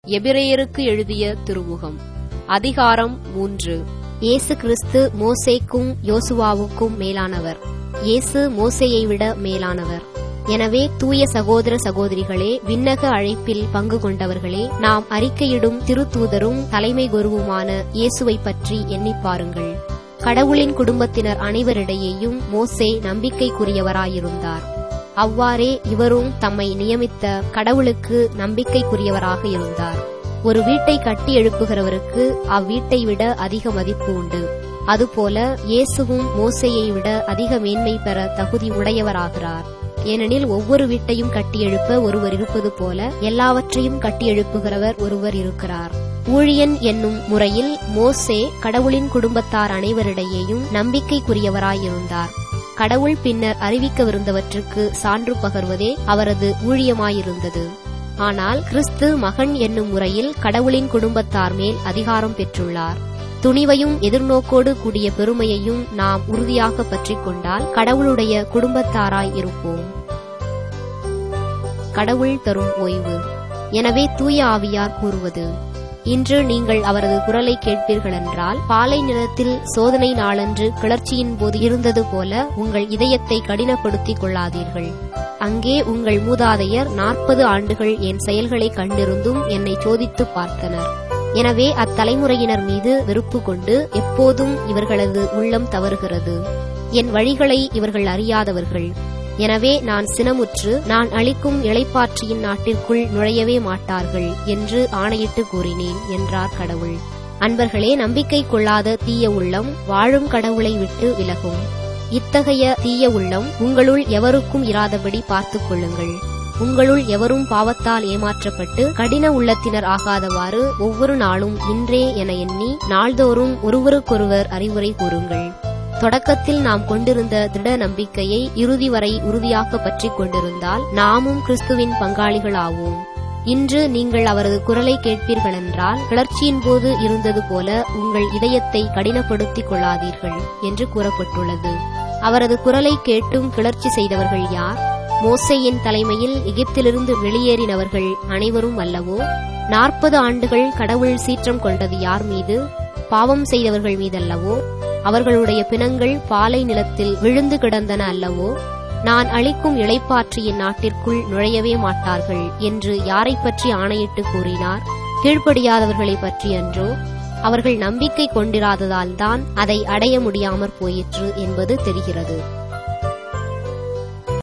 எபிரேயருக்கு எழுதிய திருமுகம் அதிகாரம் மூன்று இயேசு கிறிஸ்து மோசேக்கும் யோசுவாவுக்கும் மேலானவர் இயேசு மோசேயை விட மேலானவர் எனவே தூய சகோதர சகோதரிகளே விண்ணக அழைப்பில் பங்கு கொண்டவர்களே நாம் அறிக்கையிடும் திருத்தூதரும் தலைமை குருவுமான இயேசுவை பற்றி எண்ணிப் பாருங்கள் கடவுளின் குடும்பத்தினர் அனைவரிடையேயும் மோசே நம்பிக்கைக்குரியவராயிருந்தார் அவ்வாறே இவரும் தம்மை நியமித்த கடவுளுக்கு நம்பிக்கைக்குரியவராக இருந்தார் ஒரு வீட்டை கட்டி எழுப்புகிறவருக்கு அவ்வீட்டை விட அதிக மதிப்பு உண்டு அதுபோல இயேசுவும் மோசையை விட அதிக மேன்மை பெற தகுதி உடையவராகிறார் ஏனெனில் ஒவ்வொரு வீட்டையும் கட்டி எழுப்ப ஒருவர் இருப்பது போல எல்லாவற்றையும் கட்டி எழுப்புகிறவர் ஒருவர் இருக்கிறார் ஊழியன் என்னும் முறையில் மோசே கடவுளின் குடும்பத்தார் அனைவரிடையேயும் நம்பிக்கைக்குரியவராயிருந்தார் கடவுள் பின்னர் அறிவிக்கவிருந்தவற்றுக்கு சான்று பகர்வதே அவரது ஊழியமாயிருந்தது ஆனால் கிறிஸ்து மகன் என்னும் முறையில் கடவுளின் குடும்பத்தார் மேல் அதிகாரம் பெற்றுள்ளார் துணிவையும் எதிர்நோக்கோடு கூடிய பெருமையையும் நாம் உறுதியாக பற்றிக் கொண்டால் கடவுளுடைய குடும்பத்தாராய் இருப்போம் கடவுள் தரும் ஓய்வு எனவே தூய ஆவியார் கூறுவது இன்று நீங்கள் அவரது குரலை கேட்பீர்களென்றால் பாலை நிலத்தில் சோதனை நாளன்று கிளர்ச்சியின் போது இருந்தது போல உங்கள் இதயத்தை கடினப்படுத்திக் கொள்ளாதீர்கள் அங்கே உங்கள் மூதாதையர் நாற்பது ஆண்டுகள் என் செயல்களை கண்டிருந்தும் என்னை சோதித்து பார்த்தனர் எனவே அத்தலைமுறையினர் மீது வெறுப்பு கொண்டு எப்போதும் இவர்களது உள்ளம் தவறுகிறது என் வழிகளை இவர்கள் அறியாதவர்கள் எனவே நான் சினமுற்று நான் அளிக்கும் இளைப்பாற்றியின் நாட்டிற்குள் நுழையவே மாட்டார்கள் என்று ஆணையிட்டு கூறினேன் என்றார் கடவுள் அன்பர்களே நம்பிக்கை கொள்ளாத தீய உள்ளம் வாழும் கடவுளை விட்டு விலகும் இத்தகைய தீய உள்ளம் உங்களுள் எவருக்கும் இராதபடி பார்த்துக் கொள்ளுங்கள் உங்களுள் எவரும் பாவத்தால் ஏமாற்றப்பட்டு கடின உள்ளத்தினர் ஆகாதவாறு ஒவ்வொரு நாளும் இன்றே என எண்ணி நாள்தோறும் ஒருவருக்கொருவர் அறிவுரை கூறுங்கள் தொடக்கத்தில் நாம் கொண்டிருந்த திட நம்பிக்கையை இறுதி வரை உறுதியாக பற்றிக் கொண்டிருந்தால் நாமும் கிறிஸ்துவின் பங்காளிகள் ஆவோம் இன்று நீங்கள் அவரது குரலை கேட்பீர்களென்றால் கிளர்ச்சியின் போது இருந்தது போல உங்கள் இதயத்தை கடினப்படுத்திக் கொள்ளாதீர்கள் என்று கூறப்பட்டுள்ளது அவரது குரலை கேட்டும் கிளர்ச்சி செய்தவர்கள் யார் மோசையின் தலைமையில் எகிப்திலிருந்து வெளியேறினவர்கள் அனைவரும் அல்லவோ நாற்பது ஆண்டுகள் கடவுள் சீற்றம் கொண்டது யார் மீது பாவம் செய்தவர்கள் மீதல்லவோ அவர்களுடைய பிணங்கள் பாலை நிலத்தில் விழுந்து கிடந்தன அல்லவோ நான் அளிக்கும் இளைப்பாற்றியின் நாட்டிற்குள் நுழையவே மாட்டார்கள் என்று யாரை பற்றி ஆணையிட்டு கூறினார் கீழ்ப்படியாதவர்களை பற்றி அன்றோ அவர்கள் நம்பிக்கை கொண்டிராததால் தான் அதை அடைய முடியாமற் போயிற்று என்பது தெரிகிறது